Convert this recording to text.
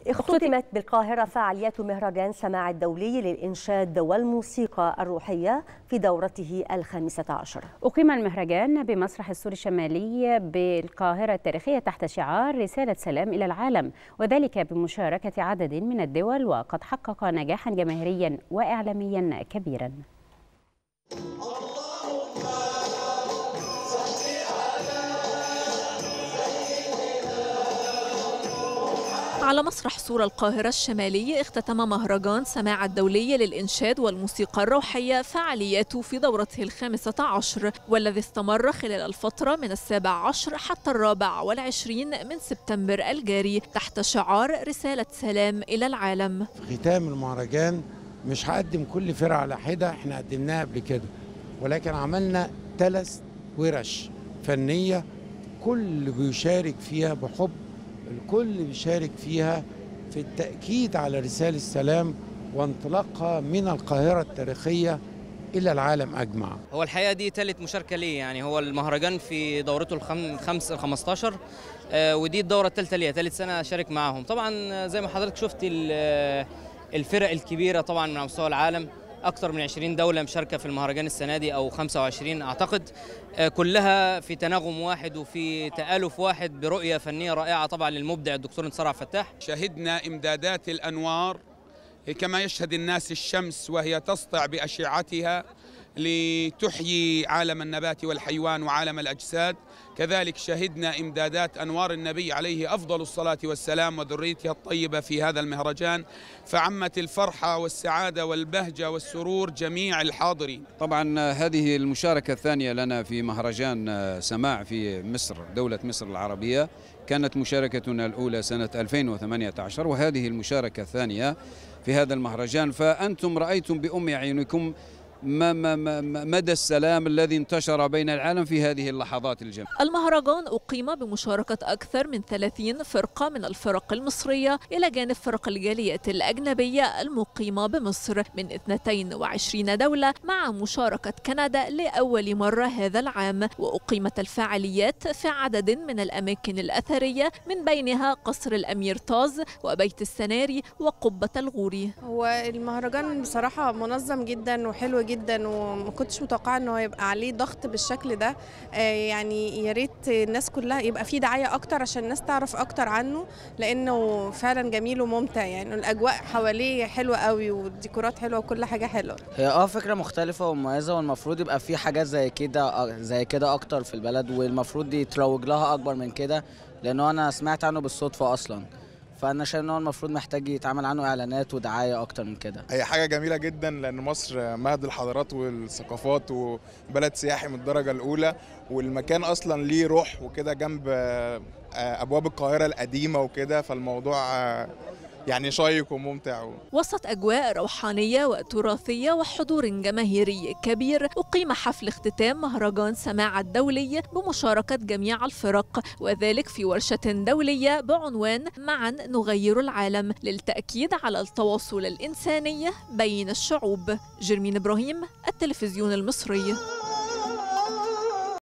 اختتمت بالقاهرة فعاليات مهرجان سماع الدولي للإنشاد والموسيقى الروحية في دورته الخامسة عشر أقيم المهرجان بمسرح السور الشمالي بالقاهرة التاريخية تحت شعار رسالة سلام إلى العالم وذلك بمشاركة عدد من الدول وقد حقق نجاحا جماهيريا وإعلاميا كبيرا على مسرح سور القاهرة الشمالي اختتم مهرجان سماع الدولي للإنشاد والموسيقى الروحية فعالياته في دورته الخامسة عشر والذي استمر خلال الفترة من السابع عشر حتى الرابع والعشرين من سبتمبر الجاري تحت شعار رسالة سلام إلى العالم في ختام المهرجان مش هقدم كل فرقة على حدة احنا قدمناها قبل كده ولكن عملنا ثلاث ورش فنية كل بيشارك فيها بحب الكل بيشارك فيها في التأكيد على رسالة السلام وانطلاقها من القاهرة التاريخية إلى العالم أجمع هو الحقيقة دي ثالث مشاركة ليه يعني هو المهرجان في دورته الخمس ال 15 آه ودي الدورة الثالثة ليا ثالث سنة أشارك معاهم طبعا زي ما حضرتك شفت الفرق الكبيرة طبعا من على مستوى العالم اكثر من 20 دوله مشاركه في المهرجان السنه دي او 25 اعتقد كلها في تناغم واحد وفي تالف واحد برؤيه فنيه رائعه طبعا للمبدع الدكتور انتصار عبد الفتاح شهدنا امدادات الانوار كما يشهد الناس الشمس وهي تسطع باشعتها لتحيي عالم النبات والحيوان وعالم الاجساد كذلك شهدنا امدادات انوار النبي عليه افضل الصلاه والسلام وذريته الطيبه في هذا المهرجان فعمت الفرحه والسعاده والبهجه والسرور جميع الحاضرين. طبعا هذه المشاركه الثانيه لنا في مهرجان سماع في مصر دوله مصر العربيه كانت مشاركتنا الاولى سنه 2018 وهذه المشاركه الثانيه في هذا المهرجان فانتم رايتم بام عيونكم ما ما ما مدى السلام الذي انتشر بين العالم في هذه اللحظات الجميلة المهرجان أقيم بمشاركة أكثر من 30 فرقة من الفرق المصرية إلى جانب فرق الجاليات الأجنبية المقيمة بمصر من 22 دولة مع مشاركة كندا لأول مرة هذا العام وأقيمت الفعاليات في عدد من الأماكن الأثرية من بينها قصر الأمير طاز وبيت السناري وقبة الغوري هو المهرجان بصراحة منظم جدا وحلو جدا جدا وما كنتش متوقعه انه يبقى عليه ضغط بالشكل ده يعني يا ريت الناس كلها يبقى فيه دعايه اكتر عشان الناس تعرف اكتر عنه لانه فعلا جميل وممتع يعني الاجواء حواليه حلوه قوي والديكورات حلوه وكل حاجه حلوه هي اه فكره مختلفه ومميزه والمفروض يبقى في حاجات زي كده زي كده اكتر في البلد والمفروض يتروج لها اكبر من كده لانه انا سمعت عنه بالصدفه اصلا فانا شايف ان هو المفروض محتاج يتعمل عنه اعلانات ودعايه اكتر من كده هي حاجه جميله جدا لان مصر مهد الحضارات والثقافات وبلد سياحي من الدرجه الاولى والمكان اصلا ليه روح وكده جنب ابواب القاهره القديمه وكده فالموضوع يعني شيق وممتع وسط أجواء روحانية وتراثية وحضور جماهيري كبير أقيم حفل اختتام مهرجان سماع الدولي بمشاركة جميع الفرق وذلك في ورشة دولية بعنوان معا نغير العالم للتأكيد على التواصل الإنساني بين الشعوب جرمين إبراهيم التلفزيون المصري